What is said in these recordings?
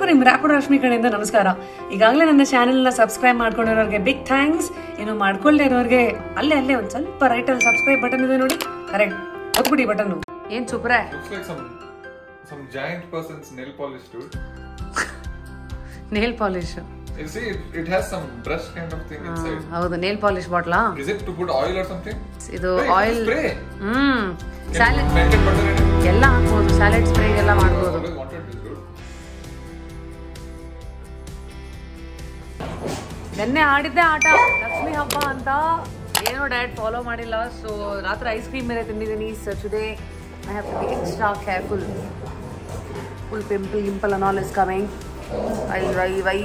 ಎಲ್ಲರಿಗೂ ನಿಮ್ಮ ರ್ಯಾಪಿಡ್ ರಶ್ಮಿ ಕಡೆಯಿಂದ ನಮಸ್ಕಾರ ಈಗಾಗಲೇ ನನ್ನ ಚಾನೆಲ್ನ ಸಬ್ಸ್ಕ್ರೈಬ್ ಮಾಡ್ಕೊಂಡಿರೋರಿಗೆ ಬಿಗ್ ಥ್ಯಾಂಕ್ಸ್ ಇನ್ನು ಮಾಡ್ಕೊಳ್ಳದೆ ಇರೋರಿಗೆ ಅಲ್ಲೇ ಅಲ್ಲೇ ಒಂದು ಸ್ವಲ್ಪ ರೈಟಲ್ಲಿ ಸಬ್ಸ್ಕ್ರೈಬ್ ಬಟನ್ ಇದೆ ನೋಡಿ ಕರೆಕ್ಟ್ ಒತ್ಬಿಡಿ ಬಟನ್ ಏನ್ ಸೂಪರೇ Looks like some some giant person's nail polish, dude. Nail polish You see, it, it has some brush kind of thing inside. ಹೌದು ನೇಲ್ ಪಾಲಿಶ್ ಬಾಟ್ಲಾ Is it to put oil or something? ಇದು Hey, it's oil spray. Hmm Can salad you make it butter in it? ಎಲ್ಲ ಹಾಕ್ಬೋದು salad ಸ್ಪ್ರೇಗೆಲ್ಲ I ಮಾಡ್ಬೋದು always wanted this, dude. ನೆನ್ನೆ ಆಡಿದ್ದೆ ಆಟ ಲಕ್ಷ್ಮಿ ಹಬ್ಬ ಅಂತ ಏನೋ ಡಯಟ್ ಫಾಲೋ ಮಾಡಿಲ್ಲ ಸೊ ರಾತ್ರಿ ಐಸ್ ಕ್ರೀಮ್ ಮೇಲೆ ತಿಂದಿದ್ದೀನಿ so today I have to be extra careful full pimple ಗಿಂಪಲ್ and all is coming I why why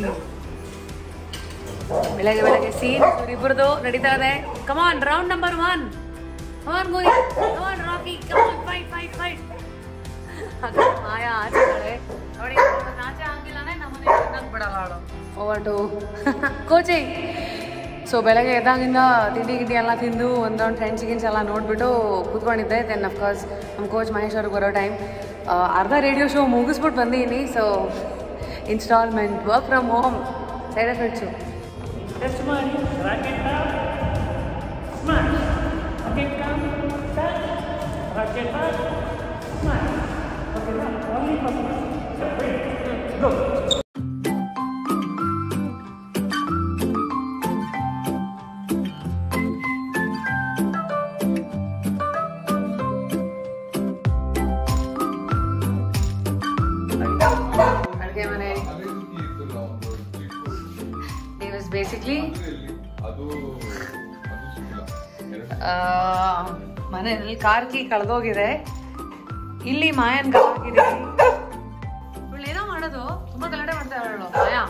ಬೆಳಗ್ಗೆ ಬೆಳಗ್ಗೆ ಸೀನ್ ಇಬ್ಬರದು ನಡೀತಾ ಇದೆ come on round number one come on Gori come on Rocky come on fight fight fight Maya ಆಚೆ ಕಡೆ ನೋಡಿ ಅವ್ರನ್ನ ಆಚೆ ಆಗಿಲ್ಲನೇ ನಮ್ಮನೆ ತಿನ್ನಕ್ ಬಿಡಲ್ಲ ಅವಳು ಓವರ್ ಟು ಕೋಚಿಂಗ್ ಸೊ ಬೆಳಗ್ಗೆ ಎದ್ದಾಗಿಂದ ತಿಂಡಿ ಗಿಂಡಿ ಎಲ್ಲ ತಿಂದು ಒಂದೊಂದು ಫ್ರೆಂಡ್ಸ್ ಗಿನ್ಸ್ ಎಲ್ಲ ನೋಡ್ಬಿಟ್ಟು ಕೂತ್ಕೊಂಡಿದ್ದೆ ದೆನ್ ಅಫ್ಕೋರ್ಸ್ ನಮ್ಮ ಕೋಚ್ ಮಹೇಶ್ ಅವ್ರಿಗೆ ಬರೋ ಟೈಮ್ ಅರ್ಧ ರೇಡಿಯೋ ಶೋ ಮುಗಿಸ್ಬಿಟ್ಟು ಬಂದಿದ್ದೀನಿ so installment work from home side effects test ಮಾಡಿ racket smash racket start racket smash ಓಕೆನಾ ಓನ್ಲಿ ಫಸ್ಟ್ ಗೋ ಅಡುಗೆ ಮನೆ ಅಲ್ಲಿಂದ ಇದ್ದಲ್ಲ ಒಂದು ಚಿಕ್ಕ ಇಟ್ ವಾಸ್ ಬೇಸಿಕ್ಲಿ ಅಂದ್ರೆ ಇಲ್ಲಿ ಅದು ಅದು ಸಿಕ್ಕಿಲ್ಲ ಎರಡು ಮನೆಯಲ್ಲಿ ಕಾರ್ ಕೀ ಕಳೆದೋಗಿದೆ ಇಲ್ಲಿ ಮಾಯನ್ ಹಾಕಿದೀನಿ ಇವಳು ಏನೋ ಮಾಡೋದು ತುಂಬಾ ಗಲಾಟೆ ಮಾಡ್ತಾ ಅವಳು ಮಾಯಾ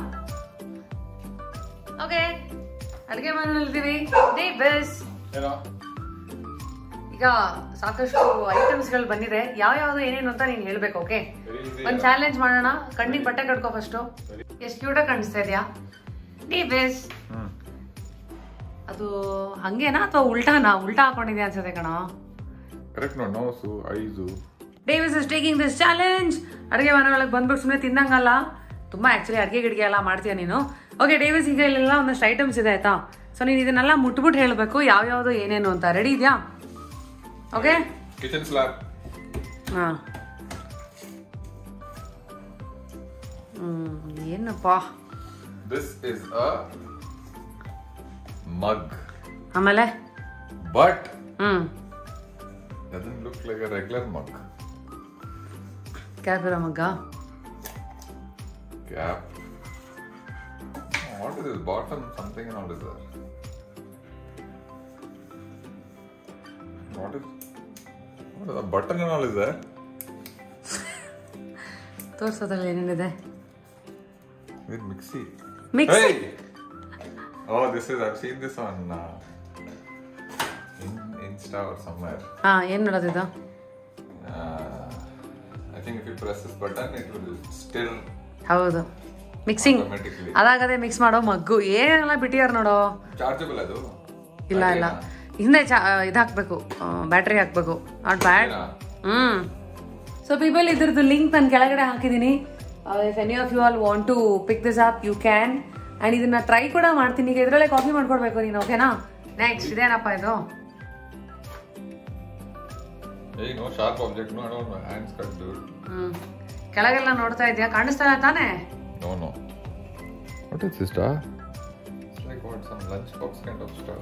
ಓಕೆ ಅಡುಗೆ ಮನೆಯಲ್ಲಿದ್ದೀವಿ ಡೇ ಬೆಸ್ ಏನೋ ಈಗ ಸಾಕಷ್ಟು ಐಟಮ್ಸ್ಗಳು ಬಂದಿದೆ ಯಾವ ಯಾವ್ದು ಏನೇನು ಅಂತ ನೀನು ಹೇಳ್ಬೇಕು ಓಕೆ Very easy. ಒಂದ್ ಚಾಲೆಂಜ್ ಮಾಡೋಣ ಕಣ್ಣಿಗೆ ಬಟ್ಟೆ ಕಟ್ಕೋ ಫಸ್ಟು ಎಷ್ಟು ಕ್ಯೂಟಾಗಿ ಕಾಣಿಸ್ತಾ ಇದೆಯಾ ಡೇ ಬೆಸ್ ಹ್ಮ್ ಅದು ಹಂಗೇನಾ ಅಥವಾ ಉಲ್ಟಾನಾ ಉಲ್ಟಾ ಹಾಕೊಂಡಿದ್ಯಾ ಅನ್ಸುತ್ತೆ ಕಣ ಕರೆಕ್ಟ್ ನೋಡಿ nose eyes Davis is taking this challenge ಅಡುಗೆ ಮನೆ ಒಳಗೆ ಬಂದ್ಬಿಟ್ಟು ಸುಮ್ಮನೆ ತಿನ್ನಂಗಲ್ಲ ತುಂಬ ಆ್ಯಕ್ಚುಲಿ ಅಡುಗೆ ಗಿಡ್ಗೆ ಎಲ್ಲ ಮಾಡ್ತೀಯ ನೀನು ಓಕೆ ಡೇವಿಸ್ ಈಗ ಇಲ್ಲೆಲ್ಲ ಒಂದಷ್ಟು ಐಟಮ್ಸ್ ಇದೆ ಆಯ್ತಾ ಸೊ ನೀನು ಇದನ್ನೆಲ್ಲ ಮುಟ್ಬಿಟ್ಟು ಹೇಳಬೇಕು ಯಾವ್ಯಾವುದು ಏನೇನು ಅಂತ ರೆಡಿ ಇದೆಯಾ ಓಕೆ ಕಿಚನ್ ಸ್ಲ್ಯಾಬ್ ಹಾಂ ಹ್ಞೂ ಏನಪ್ಪ ದಿಸ್ ಇಸ್ ಅ ಮಗ್ ಆಮೇಲೆ ಬಟ್ ಹ್ಞೂ doesn't look like a regular mug ಕ್ಯಾಪಿರ ಮಗ್ಗ cap what is this bottom something and all is there what is what is the button and all is there ತೋರ್ಸೋದ್ರಲ್ಲಿ ಏನೇನಿದೆ with mixie mixie hey oh this is i've seen this on uh, in insta or somewhere ಹಾಂ ಏನು ನೋಡೋದಿದು uh, i think if you press this button it will stir ಹೌದು mixing automatically ಅದಾಗದೆ mix ಮಾಡೋ mug ಏನೆಲ್ಲ ಬಿಟ್ಟಿಯಾರ ನೋಡೋ chargeable ಅದು ಇಲ್ಲ ಇಲ್ಲ ಹಿಂದೆ ಚಾ ಇದು ಹಾಕ್ಬೇಕು ಬ್ಯಾಟ್ರಿ ಹಾಕ್ಬೇಕು ನಾಟ್ ಬ್ಯಾಡ್ ಏನಾ? ಹ್ಮ್ ಸೊ ಪೀಪಲ್ ಇದ್ರದ್ದು ಲಿಂಕ್ ನಾನು ಕೆಳಗಡೆ ಹಾಕಿದ್ದೀನಿ if any of you all want to pick this up you can and ಇದನ್ನ ಟ್ರೈ ಕೂಡ ಮಾಡ್ತೀನಿ ಈಗ ಇದರಲ್ಲೇ ಕಾಫಿ ಮಾಡ್ಕೊಡ್ಬೇಕು ನೀನು ಓಕೆನಾ ನೆಕ್ಸ್ಟ್ ಇದೇನಪ್ಪ ಇದು Hey, no sharp object. No, I don't know. Hands cut, dude. ಹ್ಮ್ ಕೆಳಗೆಲ್ಲ ನೋಡ್ತಾ ಇದೆಯಾ ಕಾಣಿಸ್ತಾ ಇಲ್ಲ ತಾನೇ No, no. What is this, star? It's like what? Some lunchbox kind of stuff.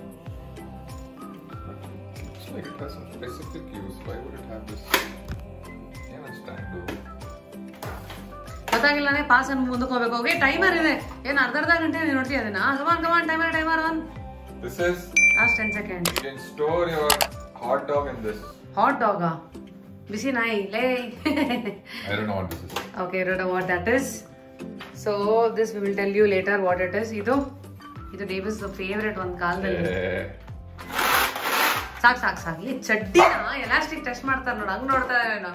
But it looks like it has some specific use. Why would it have this? Yeah, stand, dude. ಗೊತ್ತಾಗಿಲ್ಲನೇ pass ಅನ್ನು ಮುಂದಕ್ಕೆ ಹೋಗ್ಬೇಕು okay timer ಇದೆ ಏನು ಅರ್ಧ ಅರ್ಧ ಗಂಟೆ ನೀನು ನೋಡ್ತೀಯ ಅದನ್ನ come on come on timer timer one This is. Last ten second You can store your hot dog in this. Hot ಡಾಗಾ ಬಿಸಿ ನಾಯಿ ಲೇ I don't know what this is. Okay don't know what that is so this we will tell you later what it is ಇದು ಇದು Davis favourite ಒಂದು ಕಾಲದಲ್ಲಿ Eh, ಸಾಕ್ ಸಾಕ್ ಸಾಕ್ ಈ ಚಡ್ಡಿನ ಎಲಾಸ್ಟಿಕ್ ಟೆಸ್ಟ್ ಮಾಡ್ತಾರೆ ನೋಡು ಹಂಗ್ ನೋಡ್ತಾ ಏನೋ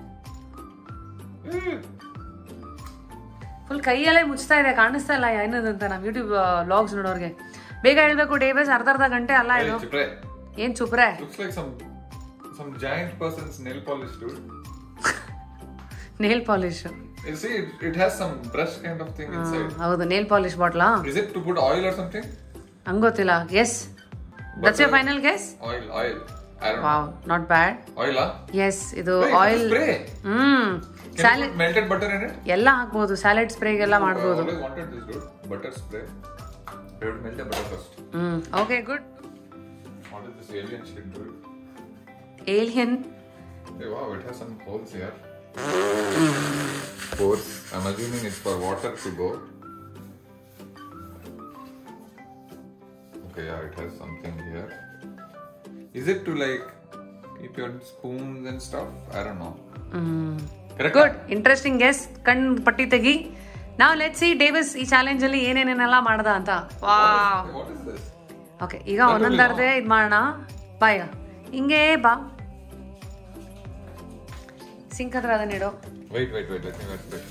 ಫುಲ್ ಕೈಯಲ್ಲೇ ಮುಚ್ತಾ ಇದೆ ಕಾಣಿಸ್ತಾ ಇಲ್ಲ ಏನದು ಅಂತ ನಮ್ಮ ಯೂಟ್ಯೂಬ್ ವ್ಲಾಗ್ಸ್ ನೋಡೋರ್ಗೆ ಬೇಗ ಹೇಳ್ಬೇಕು ಡೇವಿಸ್ ಅರ್ಧ ಅರ್ಧ ಗಂಟೆ ಅಲ್ಲ hey, ಇದು Chipre. ಏನ್ ಚುಪ್ರೆ Looks like some some giant person's nail polish, dude. Nail polish You see, it, it has some brush kind of thing inside. ಹೌದು ನೇಲ್ ಪಾಲಿಶ್ ಬಾಟ್ಲಾ Is it to put oil or something? ಹಂಗ್ ಗೊತ್ತಿಲ್ಲ yes that's your final guess Oil, oil. I don't wow not bad know. Oil, huh? Yes ಇದು Wait, it's oil spray. Hmm Can you salad put melted butter in it? ಎಲ್ಲ ಹಾಕ್ಬೋದು salad ಸ್ಪ್ರೇಗೆಲ್ಲ I ಮಾಡ್ಬೋದು always wanted this, dude. Butter spray. You have to melt the butter first. Hmm okay good What is this alien shit, dude? Alien Hey, wow, it has some holes here. Pores. I'm assuming it's for water to go. Okay, yeah, it has something here. Is it to like keep your spoons and stuff? I don't know. Correct? Good interesting guess ಕಣ್ ಪಟ್ಟಿ ತೆಗಿ ನಾವು let see Davis ಈ challenge ಅಲ್ಲಿ ಏನೇನೇನೆಲ್ಲ ಮಾಡ್ದ ಅಂತ ವಾ Hey, what is this? Okay ಈಗ ಒಂದೊಂದರ್ದೇ ಇದು ಮಾಡೋಣ ಬಾ ಈಗ ಹಿಂಗೆ ಬಾ ಸಿಂಕ್ ಹತ್ರ ಅದನ್ನ ಇಡು Wait, wait, wait. Let me wet this.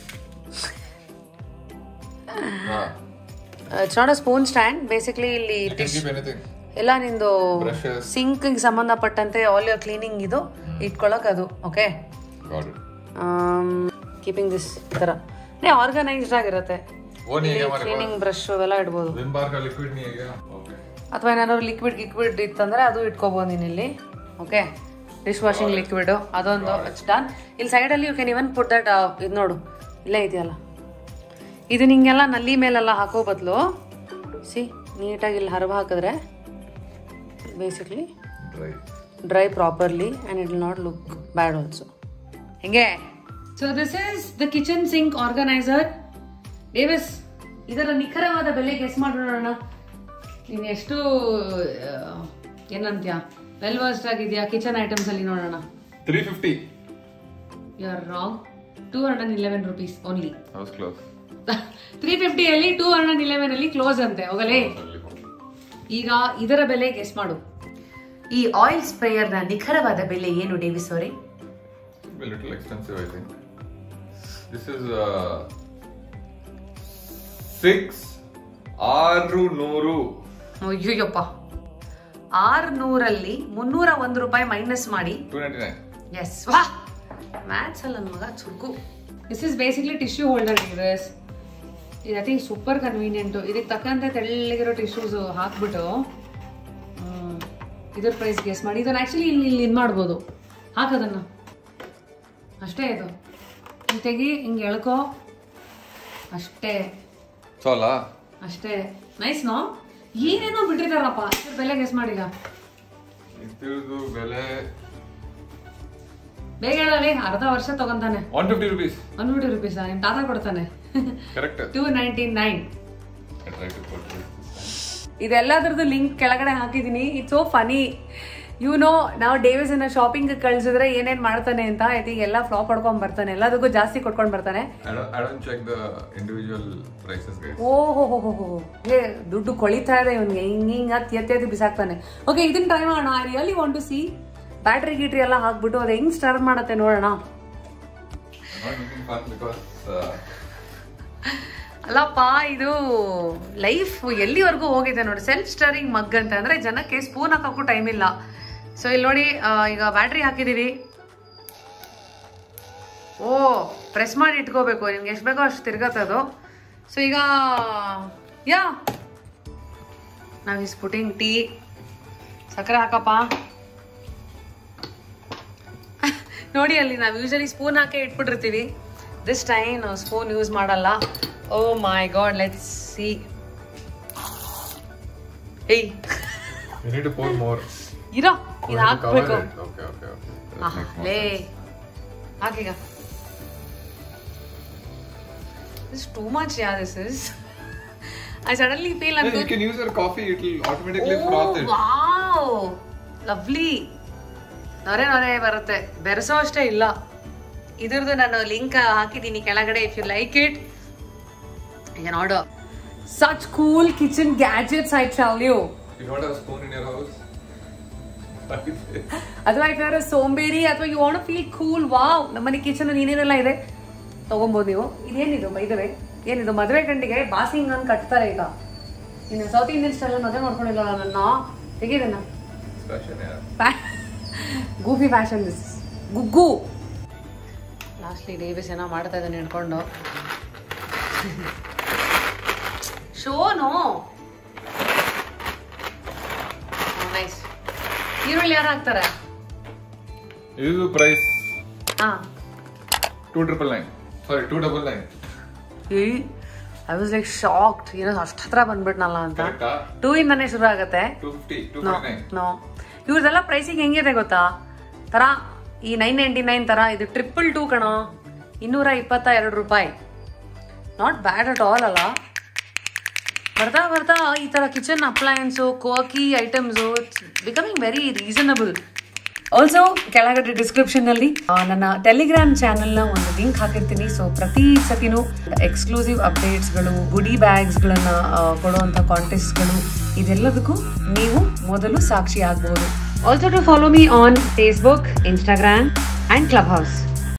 Ah, it's not a spoon stand basically ಇಲ್ಲಿ you can keep anything. ಎಲ್ಲ ನಿಂದು Brushes. ಸಿಂಕ್ ಸಂಬಂಧಪಟ್ಟಂತೆ ಆಲ್ ಯೋರ್ ಕ್ಲೀನಿಂಗ್ ಇದು ಇಟ್ಕೊಳಕ್ ಅದು okay Got it. Keeping this ಈ ಥರ ಆರ್ಗನೈಸ್ಡ್ ಆಗಿರುತ್ತೆ वो नहीं है क्या हमारे ಕ್ಲೀನಿಂಗ್ ಬ್ರಷ್ ಅವೆಲ್ಲ ಇಡ್ಬೋದು पास? विम बार का लिक्विड नहीं है क्या? Okay. ಅಥವಾ ಏನಾದ್ರು ಲಿಕ್ವಿಡ್ ಗಿಕ್ವಿಡ್ ಇತ್ತಂದ್ರೆ ಅದು ಇಟ್ಕೋಬೋದು ನೀನು ಇಲ್ಲಿ ಓಕೆ ಡಿಶ್ ವಾಷಿಂಗ್ ಲಿಕ್ವಿಡ್ ಅದೊಂದು ಇಟ್ಸ್ ಡನ್ ಇಲ್ಲಿ ಸೈಡಲ್ಲಿ you can even put that ಇದು ನೋಡು ಇಲ್ಲೇ ಇದೆಯಲ್ಲ ಇದು ನಿಂಗೆಲ್ಲ ನಲ್ಲಿ ಮೇಲೆಲ್ಲ ಹಾಕೋ ಬದಲು ಸಿ ನೀಟಾಗಿ ಇಲ್ಲಿ ಹರಬ ಹಾಕಿದ್ರೆ basically Dry. Dry properly and it will not look bad also ಹೆಂಗೆ so this is the kitchen sink organiser Davis ಇದರ ನಿಖರವಾದ ಬೆಲೆ ಗೆಸ್ ಮಾಡೋಣ ನೀನು ಎಷ್ಟು ಆ, ಏನಂತ್ಯ ವೆಲ್ ವರ್ಸ್ಡ್ ಆಗಿದೆಯಾ ಕಿಚನ್ ಐಟಮ್ಸ್ ಅಲ್ಲಿ ನೋಡೋಣ 350. You are wrong two hundred and eleven rupees only I was close. Three ಫಿಫ್ಟಿಯಲ್ಲಿ ಟೂ ಹಂಡ್ರೆಡ್ ಇಲೆವೆನ್ ಅಲ್ಲಿ ಕ್ಲೋಸ್ ಅಂತೆ ಹೋಗಲೇ ಈಗ ಇದರ ಬೆಲೆ ಗೆಸ್ ಮಾಡು ಈ ಆಯಿಲ್ ಸ್ಪ್ರೇಯರ್ನ ನಿಖರವಾದ ಬೆಲೆ ಏನು ಡೇವಿಸ್ ಅವರೇ A little expensive, I think. This is uh, six ಆರು ನೂರು ಅಯ್ಯೋಯ್ಯಪ್ಪ ಆರ್ನೂರಲ್ಲಿ ಮುನ್ನೂರ ಒಂದು ರೂಪಾಯಿ ಮೈನಸ್ ಮಾಡಿ ಟೂ ನೈಂಟಿ ನೈನ್ ಎಸ್ ವಾ ಮ್ಯಾಥ್ಸ್ ಅಲ್ಲಿ ನನ್ನ ಮಗ ಚುರುಕು this is basically tissue holder is ಇದು ಐ ಥಿಂಕ್ ಸೂಪರ್ ಕನ್ವೀನಿಯಂಟು ಇದಕ್ಕೆ ತಕ್ಕಂತೆ ತೆಳ್ಳಗಿರೋ ಟಿಶ್ಯೂಸ್ ಹಾಕ್ಬಿಟ್ಟು ಹ್ಮ್, ಇದ್ರ ಪ್ರೈಸ್ ಗೆಸ್ ಮಾಡಿ ಇದನ್ನ ಆ್ಯಕ್ಚುಲಿ ಇಲ್ಲಿ ಇಲ್ಲಿ ಇದು ಮಾಡ್ಬೋದು ಹಾಕೋದನ್ನ ಅಷ್ಟೇ ಇದು ಹಿಂಗೆ ತೆಗಿ ಹಿಂಗೆ ಎಳ್ಕೋ ಅಷ್ಟೇ ಚೋಲ ಅಷ್ಟೇ ನೈಸ್ ನೋ ಏನೇನೋ ಬಿಟ್ಟಿರ್ತಾರಪ್ಪ ಇದ್ರ ಬೆಲೆ ಗೆಸ್ ಮಾಡಿಗ ಇದ್ರದ್ದು ಬೆಲೆ ಬೇಗ ಹೇಳಲಿ ಅರ್ಧ ವರ್ಷ ತಗೊಂತಾನೆ one fifty rupees one fifty rupees ನಿಮ್ ತಾತ ಕೊಡ್ತಾನೆ correct two ninety nine try to ಕೊಟ್ಟು ಇದೆಲ್ಲದ್ರದ್ದು ಲಿಂಕ್ ಕೆಳಗಡೆ ಹಾಕಿದೀನಿ it's so funny you know ನಾವು ಡೇವಿಸ್ ಅನ್ನ ಶಾಪಿಂಗ್ ಕಳ್ಸಿದ್ರೆ ಏನೇನ್ ಮಾಡ್ತಾನೆ ಅಂತ ಐ ಥಿಂಕ್ ಎಲ್ಲ ಫ್ಲಾಪ್ ಹೊಡ್ಕೊಂಡ್ ಬರ್ತಾನೆ ಎಲ್ಲದಕ್ಕೂ ಜಾಸ್ತಿ ಕೊಟ್ಕೊಂಡ್ ಬರ್ತಾನೆ I don't, I don't check the individual prices, guys. ಓ ಹೋ ಹೋ ಹೋ ಹೋ ಏ ದುಡ್ಡು ಕೊಳಿತಾ ಇದೆ ಇವನ್ಗೆ ಹಿಂಗ್ ಹಿಂಗ್ ಹತ್ತಿ ಎತ್ತಿ ಎತ್ತಿ ಬಿಸಾಕ್ತಾನೆ ಓಕೆ ಇದನ್ನ ಟ್ರೈ ಮಾಡೋಣ I really want to see battery ಗೀಟ್ರಿ ಎಲ್ಲ ಹಾಕ್ಬಿಟ್ಟು ಅದು ಹೆಂಗ್ ಸ್ಟಾರ್ಟ್ ಮಾಡತ್ತೆ ನೋಡೋಣ I'm not making fun because uh, ಅಲ್ಲಪ್ಪ ಇದು ಲೈಫ್ ಎಲ್ಲಿವರೆಗೂ ಹೋಗಿದೆ ನೋಡಿ ಸೆಲ್ಫ್ ಸ್ಟರಿಂಗ್ ಮಗ್ ಅಂತ ಅಂದ್ರೆ ಜನಕ್ಕೆ ಸ್ಪೂನ್ ಹಾಕೋಕ್ಕೂ ಟೈಮ್ ಇಲ್ಲ ಸೊ ಇಲ್ಲಿ ನೋಡಿ ಆ, ಈಗ ಬ್ಯಾಟ್ರಿ ಹಾಕಿದೀವಿ ಓ ಪ್ರೆಸ್ ಮಾಡಿ ಇಟ್ಕೋಬೇಕು ನಿಮ್ಗೆ ಎಷ್ಟು ಬೇಕೋ ಅಷ್ಟು ತಿರ್ಗತ್ತೆ ಅದು ಸೊ ಈಗ ಯಾ ನಾವು ಇಸ್ ಪುಟಿಂಗ್ ಟೀ ಸಕ್ಕರೆ ಹಾಕಪ್ಪ ನೋಡಿ ಅಲ್ಲಿ ನಾವು ಯೂಶಲಿ ಸ್ಪೂನ್ ಹಾಕಿ ಇಟ್ಬಿಟ್ಟಿರ್ತೀವಿ ದಿಸ್ ಟೈಮ್ ನಾವು ಸ್ಪೂನ್ ಯೂಸ್ ಮಾಡಲ್ಲ oh my god let's see ಏಯ್ you need to pour more. ಇರೋ Oh, ಇದು you have to cover ಹಾಕ್ಬೇಕು it. Okay, okay, okay. That ಆಹಾ, makes more ಲೇ sense. ಹಾಕೀಗ this too much yeah this is I suddenly feel Yeah, you can use your coffee, it will automatically froth it. Wow lovely ನೊರೆ ನೊರೆ ಬರುತ್ತೆ ಬೆರೆಸೋ ಅಷ್ಟೇ ಇಲ್ಲ ಇದ್ರದ್ದು ನಾನು ಲಿಂಕ್ ಹಾಕಿದ್ದೀನಿ ಕೆಳಗಡೆ if you like it you can order such cool kitchen gadgets I tell you You don't have a spoon in your house? ಅಥವಾ ಇಫ್ ಯಾರು ಸೋಂಬೇರಿ ಅಥವಾ you want feel cool wow ನಮ್ಮನೆ ಕಿಚನ್ ಏನೇನೆಲ್ಲ ಇದೆ ತಗೊಬೋದು ನೀವು ಇದೇನಿದು ಮೈದವೆ ಏನಿದು ಮದುವೆ ಗಂಡಿಗೆ ಬಾಸಿಂಗ್ ಅನ್ನು ಕಟ್ತಾರೆ ಈಗ ಇನ್ನು ಸೌತ್ ಇಂಡಿಯನ್ ಸ್ಟೈಲ್ ಮದುವೆ ಮಾಡ್ಕೊಂಡಿಲ್ಲ ನನ್ನ ತೆಗೀದನ್ನ Fashion, yeah. Goofy fashion this ಗುಗ್ಗು ಲಾಸ್ಟ್ಲಿ ಡೇವಿಸ್ ಏನೋ ಮಾಡ್ತಾ ಇದ್ದಾನೆ ಹಿಡ್ಕೊಂಡು ಶೋನು ನೈಸ್ ಈರುಳ್ಳಿ ಯಾರು ಹಾಕ್ತಾರೆ ಇದು ಪ್ರೈಸ್ ಹಾ two triple nine sorry two double nine I was like shocked ಏನೋ ಅಷ್ಟು ಹತ್ರ ಬಂದ್ಬಿಟ್ನಲ್ಲ ಅಂತ ಕರೆಕ್ಟಾ ಟೂ ಇಂದಾನೆ ಶುರು ಆಗತ್ತೆ two fifty two no nine no ಇವ್ರದೆಲ್ಲ ಪ್ರೈಸಿಂಗ್ ಹೆಂಗಿದೆ ಗೊತ್ತಾ ತರ ಈ ನೈನ್ ನೈಂಟಿ ನೈನ್ ತರ ಇದು ಟ್ರಿಪಲ್ ಟೂ ಕಣೋ ಇನ್ನೂರ ಇಪ್ಪತ್ತ ಎರಡು ರೂಪಾಯಿ ನಾಟ್ ಬ್ಯಾಡ್ ಅಟ್ ಆಲ್ ಅಲ್ಲ ಬರ್ತಾ ಬರ್ತಾ ಈ ತರ ಕಿಚನ್ ಅಪ್ಲಯನ್ಸು ಕೋಕಿ items it's becoming very reasonable also ಕೆಳಗಡೆ ಡಿಸ್ಕ್ರಿಪ್ಷನ್ ನಲ್ಲಿ ಆ, ನನ್ನ ಟೆಲಿಗ್ರಾಮ್ ಚಾನೆಲ್ ನ ಒಂದು ಲಿಂಕ್ ಹಾಕಿರ್ತೀನಿ ಸೊ ಪ್ರತಿ ಸತಿನೂ ಎಕ್ಸ್ಕ್ಲೂಸಿವ್ ಅಪ್ಡೇಟ್ಸ್ಗಳು ಗುಡಿ ಬ್ಯಾಗ್ಸ್ಗಳನ್ನ ಕೊಡುವಂಥ ಕಾಂಟೆಸ್ಟ್ಗಳು ಇದೆಲ್ಲದಕ್ಕೂ ನೀವು ಮೊದಲು ಸಾಕ್ಷಿ ಆಗ್ಬಹುದು also to follow me on Facebook Instagram and club house